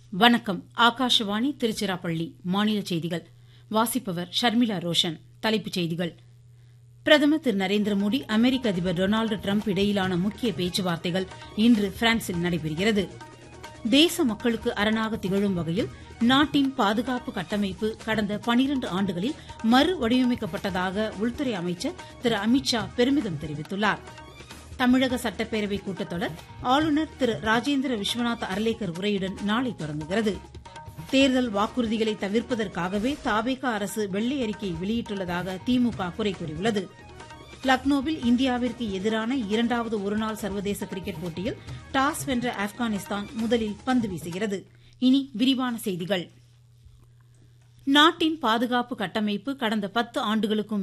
வணக்கம் ஆகாஷவாணி திருச்சிராப்பள்ளி மாநில செய்திகள் வாசிப்பவர் ஷர்மிளா ரோஷன் தலைப்புச் செய்திகள் பிரதமர் திரு நரேந்திர மோடி அமெரிக்க அதிபர் டொனால்டு டிரம்ப் இடையிலான முக்கிய பேச்சுவார்த்தைகள் இன்று பிரான்சில் நடைபெறுகிறது தேச மக்களுக்கு அரணாக திகழும் வகையில் நாட்டின் பாதுகாப்பு கட்டமைப்பு கடந்த பனிரண்டு ஆண்டுகளில் மறு வடிவமைக்கப்பட்டதாக உள்துறை அமைச்சர் திரு அமித்ஷா பெருமிதம் தெரிவித்துள்ளார் தமிழக சட்டப்பேரவை கூட்டத்தொடர் ஆளுநர் திரு ராஜேந்திர விஸ்வநாத் அர்லேக்கர் உரையுடன் நாளை தொடங்குகிறது தேர்தல் வாக்குறுதிகளை தவிர்ப்பதற்காகவே தாவேகா அரசு வெள்ளை அறிக்கை வெளியிட்டுள்ளதாக திமுக குறை கூறியுள்ளது லக்னோவில் இந்தியாவிற்கு எதிரான இரண்டாவது ஒருநாள் சர்வதேச கிரிக்கெட் போட்டியில் டாஸ் வென்ற ஆப்கானிஸ்தான் முதலில் பந்து வீசுகிறது இனி விரிவான செய்திகள் நாட்டின் பாதுகாப்பு கட்டமைப்பு கடந்த பத்து ஆண்டுகளுக்கும்